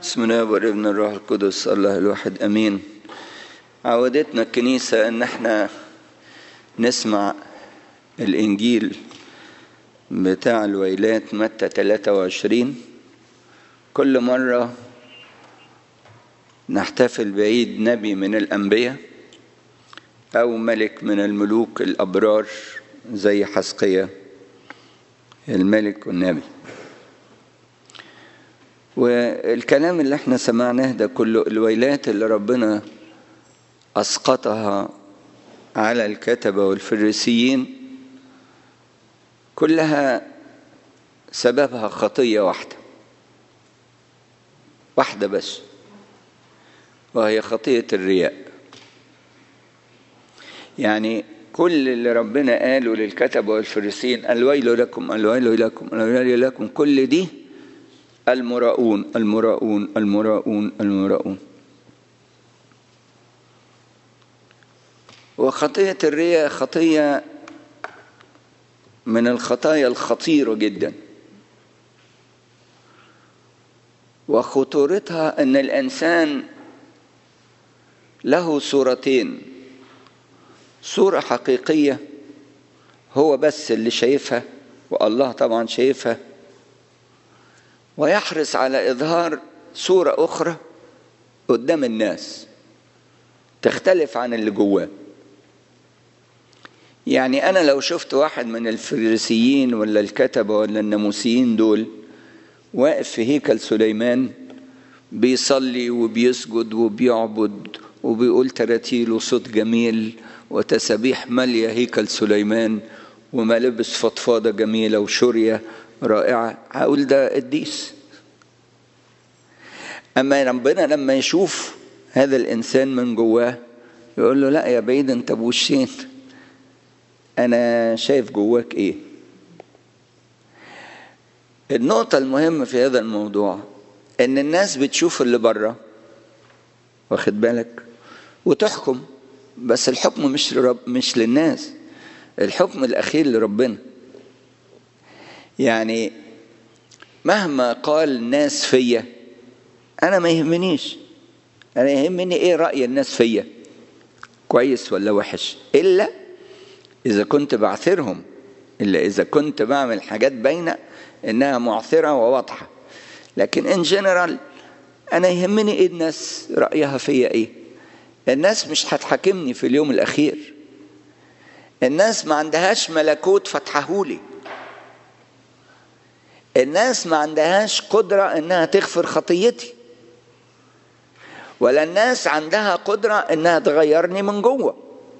بسم الله والابن الروح القدس الله الواحد امين عودتنا الكنيسة ان احنا نسمع الانجيل بتاع الويلات متى 23 كل مرة نحتفل بعيد نبي من الانبياء او ملك من الملوك الابرار زي حسقية الملك والنبي والكلام اللي احنا سمعناه ده كله الويلات اللي ربنا اسقطها على الكتبه والفريسيين كلها سببها خطيه واحده واحده بس وهي خطيه الرياء يعني كل اللي ربنا قاله للكتبه والفريسيين الويل لكم الويل لكم الويل لكم كل دي المراؤون المراؤون المراؤون المراؤون وخطية الرياء خطية من الخطايا الخطيرة جدا وخطورتها أن الإنسان له صورتين صورة حقيقية هو بس اللي شايفها والله طبعا شايفها ويحرص على إظهار صورة أخرى قدام الناس تختلف عن اللي جواه يعني أنا لو شفت واحد من الفريسيين ولا الكتبة ولا الناموسيين دول واقف في هيكل سليمان بيصلي وبيسجد وبيعبد وبيقول تراتيل وصوت جميل وتسابيح مالية هيكل سليمان وملابس فضفاضة جميلة وشرية رائعة هقول ده قديس أما ربنا لما يشوف هذا الإنسان من جواه يقول له لا يا بعيد أنت بوشين أنا شايف جواك إيه النقطة المهمة في هذا الموضوع إن الناس بتشوف اللي بره واخد بالك وتحكم بس الحكم مش لرب مش للناس الحكم الأخير لربنا يعني مهما قال الناس فيا انا ما يهمنيش انا يهمني ايه راي الناس فيا كويس ولا وحش الا اذا كنت بعثرهم الا اذا كنت بعمل حاجات باينه انها معثره وواضحه لكن ان جنرال انا يهمني ايه الناس رايها فيا ايه الناس مش هتحاكمني في اليوم الاخير الناس ما عندهاش ملكوت فتحهولي الناس ما عندهاش قدرة انها تغفر خطيتي ولا الناس عندها قدرة انها تغيرني من جوه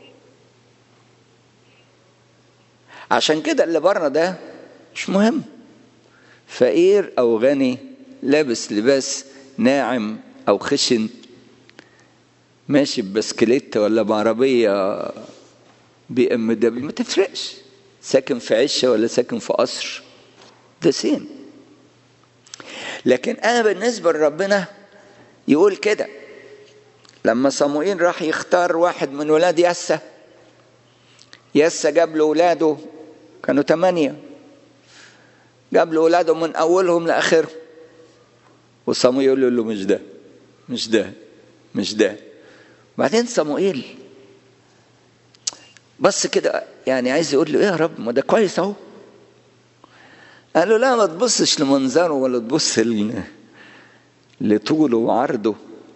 عشان كده اللي بره ده مش مهم فقير او غني لابس لباس ناعم او خشن ماشي ببسكليت ولا بعربية بي ام دبليو ما تفرقش ساكن في عشة ولا ساكن في قصر ده سين لكن انا بالنسبه لربنا يقول كده لما صموئيل راح يختار واحد من ولاد يسا يسا جاب له ولاده كانوا ثمانية جاب له ولاده من أولهم لآخرهم وصموئيل يقول له مش ده مش ده مش ده بعدين صموئيل بص كده يعني عايز يقول له ايه يا رب ما ده كويس اهو قال له لا ما تبصش لمنظره ولا تبص لطوله وعرضه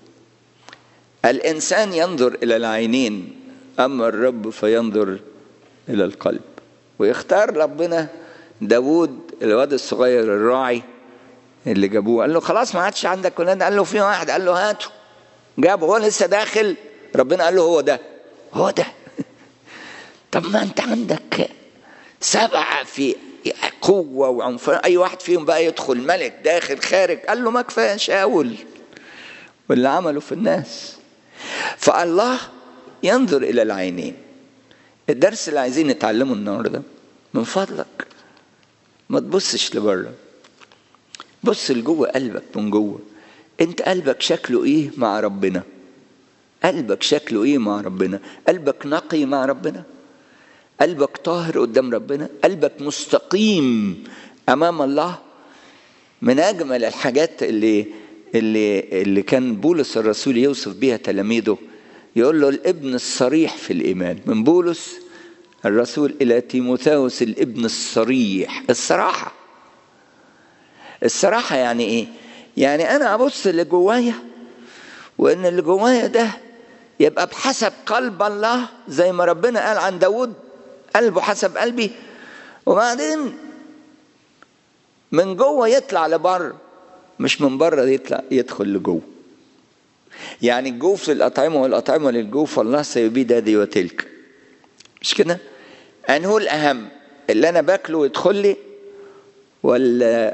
الإنسان ينظر إلى العينين أما الرب فينظر إلى القلب ويختار ربنا داوود الواد الصغير الراعي اللي جابوه قال له خلاص ما عادش عندك ولاد قال له في واحد قال له هاته جابه هو لسه داخل ربنا قال له هو ده هو ده طب ما انت عندك سبعة في قوة وعنف أي واحد فيهم بقى يدخل ملك داخل خارج قال له ما كفاية شاول واللي عمله في الناس فالله ينظر إلى العينين الدرس اللي عايزين نتعلمه النهاردة من فضلك ما تبصش لبره بص لجوه قلبك من جوه انت قلبك شكله ايه مع ربنا قلبك شكله ايه مع ربنا قلبك نقي مع ربنا قلبك طاهر قدام ربنا قلبك مستقيم امام الله من اجمل الحاجات اللي اللي اللي كان بولس الرسول يوصف بيها تلاميذه يقول له الابن الصريح في الايمان من بولس الرسول الى تيموثاوس الابن الصريح الصراحه الصراحه يعني ايه يعني انا ابص اللي جوايا وان اللي جوايا ده يبقى بحسب قلب الله زي ما ربنا قال عن داود قلبه حسب قلبي وبعدين من جوه يطلع لبره مش من بره يطلع يدخل لجوه يعني الجوف للأطعمة والأطعمة للجوف والله سيبيد هذه وتلك مش كده؟ أنه الأهم اللي أنا باكله يدخل لي ولا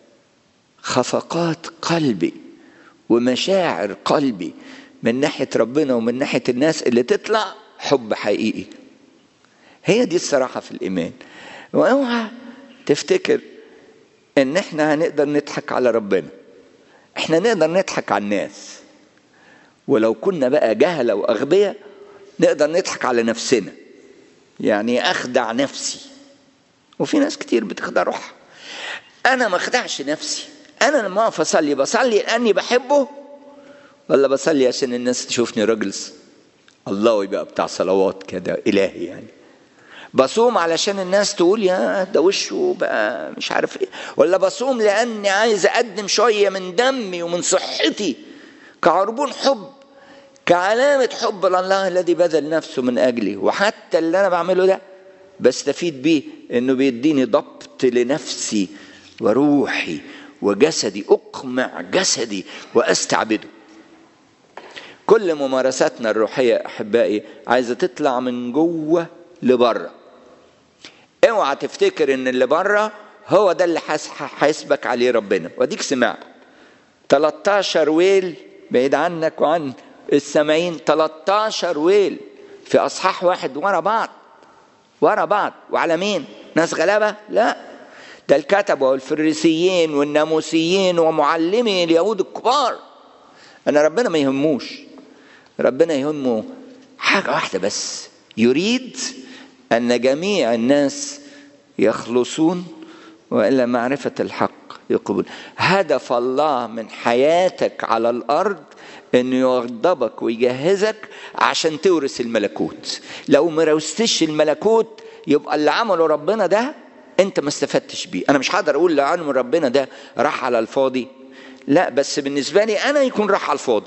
خفقات قلبي ومشاعر قلبي من ناحية ربنا ومن ناحية الناس اللي تطلع حب حقيقي هي دي الصراحة في الإيمان واوعى تفتكر ان احنا هنقدر نضحك على ربنا احنا نقدر نضحك على الناس ولو كنا بقى جهلة وأغبياء نقدر نضحك على نفسنا يعني أخدع نفسي وفي ناس كتير بتخدع روحها أنا ما أخدعش نفسي أنا لما أقف أصلي بصلي لأني بحبه ولا بصلي عشان الناس تشوفني راجل الله يبقى بتاع صلوات كده إلهي يعني بصوم علشان الناس تقول يا ده وشه بقى مش عارف ايه ولا بصوم لاني عايز اقدم شويه من دمي ومن صحتي كعربون حب كعلامة حب لله الذي بذل نفسه من أجلي وحتى اللي أنا بعمله ده بستفيد بيه إنه بيديني ضبط لنفسي وروحي وجسدي أقمع جسدي وأستعبده كل ممارساتنا الروحية أحبائي عايزة تطلع من جوه لبره اوعى تفتكر ان اللي بره هو ده اللي هيسبك عليه ربنا واديك سمعت 13 ويل بعيد عنك وعن السامعين 13 ويل في اصحاح واحد ورا بعض ورا بعض وعلى مين ناس غلابه لا ده الكتبه والفريسيين والناموسيين ومعلمي اليهود الكبار انا ربنا ما يهموش ربنا يهمه حاجه واحده بس يريد ان جميع الناس يخلصون والى معرفه الحق يقبل هدف الله من حياتك على الارض انه يغضبك ويجهزك عشان تورث الملكوت لو ما ورثتش الملكوت يبقى اللي عمله ربنا ده انت ما استفدتش بيه انا مش هقدر اقول اللي عمله ربنا ده راح على الفاضي لا بس بالنسبه لي انا يكون راح على الفاضي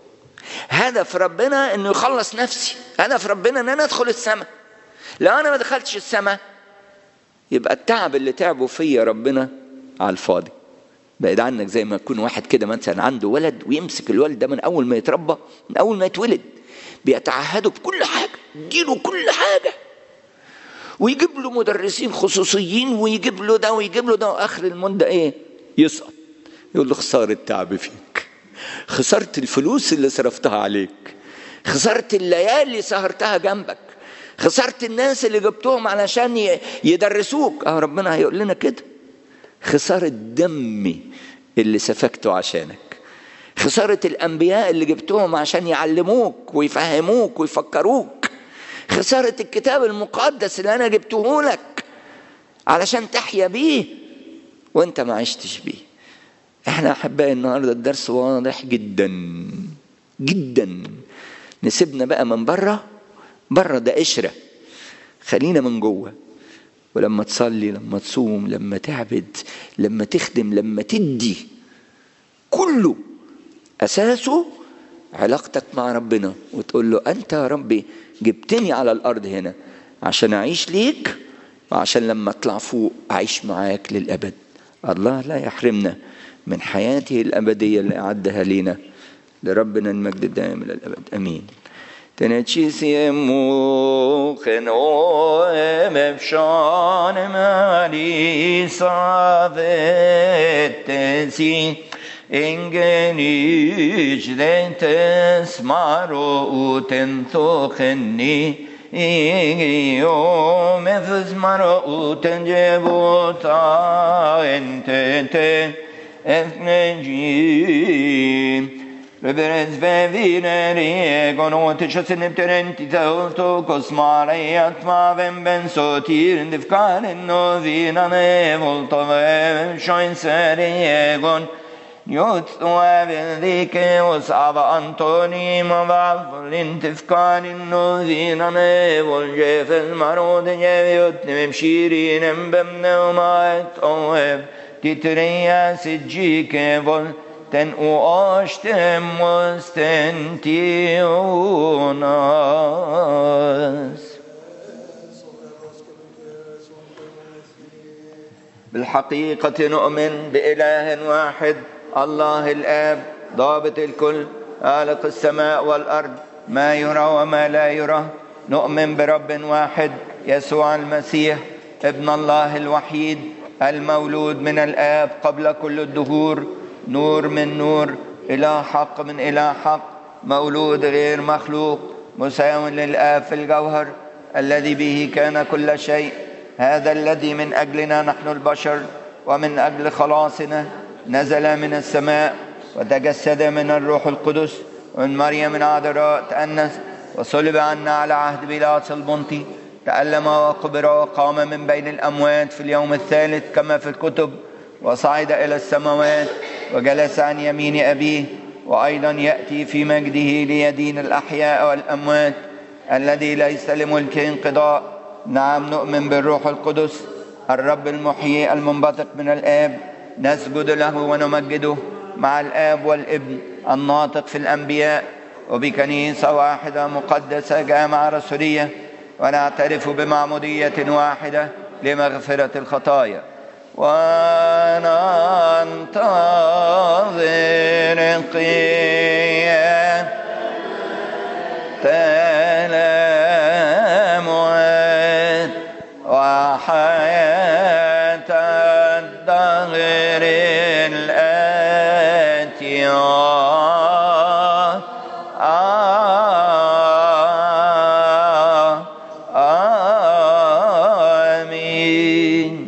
هدف ربنا انه يخلص نفسي هدف ربنا ان انا ادخل السماء لو انا ما دخلتش السماء يبقى التعب اللي تعبه فيا ربنا على الفاضي بعيد عنك زي ما يكون واحد كده مثلا عنده ولد ويمسك الولد ده من اول ما يتربى من اول ما يتولد بيتعهده بكل حاجه يديله كل حاجه ويجيب له مدرسين خصوصيين ويجيب له ده ويجيب له ده واخر المده ايه؟ يسقط يقول له خساره تعب فيك خسرت الفلوس اللي صرفتها عليك خسرت الليالي اللي سهرتها جنبك خسرت الناس اللي جبتهم علشان يدرسوك اه ربنا هيقول لنا كده خسارة دمي اللي سفكته عشانك خسارة الأنبياء اللي جبتهم عشان يعلموك ويفهموك ويفكروك خسارة الكتاب المقدس اللي أنا جبته لك علشان تحيا بيه وانت ما عشتش بيه احنا احبائي النهارده الدرس واضح جدا جدا نسيبنا بقى من بره بره ده قشره خلينا من جوه ولما تصلي لما تصوم لما تعبد لما تخدم لما تدي كله اساسه علاقتك مع ربنا وتقول له انت يا ربي جبتني على الارض هنا عشان اعيش ليك وعشان لما اطلع فوق اعيش معاك للابد الله لا يحرمنا من حياته الابديه اللي اعدها لينا لربنا المجد الدائم الى الابد امين تنچیسیمو خنوم افشان مالی صافتسی انگنیج دنتس مارو تنتو خنی يوم افز مرو تنجبو تا انت افنجيم Reverens vevineri gonote chasin terenti tauto cosmare atma vem ben sotir indifkaren no vina ne volto vem shoin seri egon Jutstue Vindicus ava Antonim ava Volintefkanin nozinane Voljefes marode jeviot Nimem shirinem bemneumaet oev Titreia sijike vol ten uashtem mustentiunas بالحقيقة نؤمن بإله واحد الله الآب ضابط الكل خالق السماء والأرض ما يرى وما لا يرى نؤمن برب واحد يسوع المسيح ابن الله الوحيد المولود من الآب قبل كل الدهور نور من نور إله حق من إله حق مولود غير مخلوق مساو للآب في الجوهر الذي به كان كل شيء هذا الذي من أجلنا نحن البشر ومن أجل خلاصنا نزل من السماء وتجسد من الروح القدس ومن مريم العذراء تأنس وصلب عنا على عهد بيلاطس البنطي تألم وقبر وقام من بين الأموات في اليوم الثالث كما في الكتب وصعد إلى السماوات وجلس عن يمين أبيه وأيضا يأتي في مجده ليدين الأحياء والأموات الذي ليس لملكه انقضاء نعم نؤمن بالروح القدس الرب المحيي المنبثق من الآب نسجد له ونمجده مع الآب والابن الناطق في الأنبياء وبكنيسة واحدة مقدسة جامعة رسولية ونعترف بمعمودية واحدة لمغفرة الخطايا وننتظر